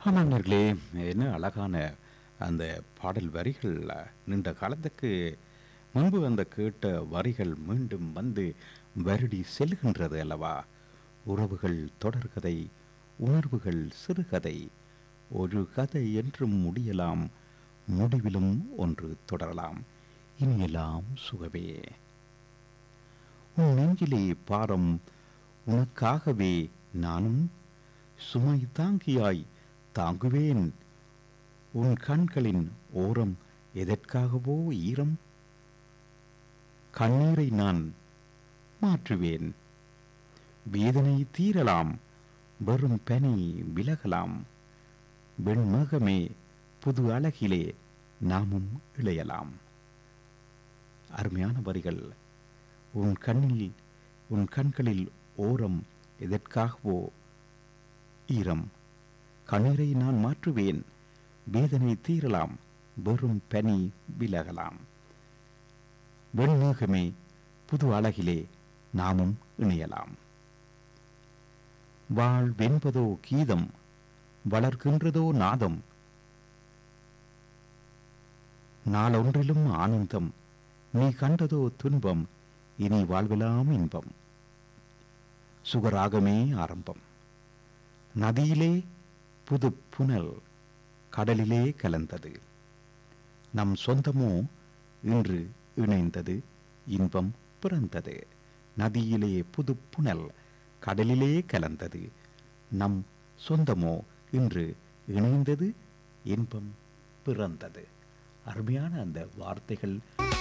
ஆமாம் நேர்களே என்ன அழகான அந்த பாடல் வரிகள் நீண்ட காலத்துக்கு முன்பு அந்த கேட்ட வரிகள் மீண்டும் வந்து வருடி செல்கின்றது அல்லவா உறவுகள் தொடர்கதை உணர்வுகள் சிறுகதை ஒரு கதை என்றும் முடியலாம் முடிவிலும் ஒன்று தொடரலாம் இனியெல்லாம் சுகவே உன் நெஞ்சிலே பாரம் உனக்காகவே நானும் சுமை தாங்கியாய் தாங்குவேன் உன் கண்களின் ஓரம் எதற்காகவோ ஈரம் கண்ணீரை நான் மாற்றுவேன் வேதனை தீரலாம் வெறும் பனி விலகலாம் வெண்மகமே புது அழகிலே நாமும் இளையலாம் அருமையான வரிகள் உன் கண்ணில் உன் கண்களில் ஓரம் எதற்காகவோ ஈரம் கண்ணீரை நான் மாற்றுவேன் வேதனை தீரலாம் வெறும் பனி விலகலாம் வெண்மேகமே புது அழகிலே நாமும் இணையலாம் வாழ் வென்பதோ கீதம் வளர்கின்றதோ நாதம் நாளொன்றிலும் ஆனந்தம் நீ கண்டதோ துன்பம் இனி வாழ்வெல்லாம் இன்பம் சுகராகமே ஆரம்பம் நதியிலே புது புனல் கடலிலே கலந்தது நம் சொந்தமோ இன்று இணைந்தது இன்பம் பிறந்தது நதியிலே புது புனல் கடலிலே கலந்தது நம் சொந்தமோ இன்று இணைந்தது இன்பம் பிறந்தது அருமையான அந்த வார்த்தைகள்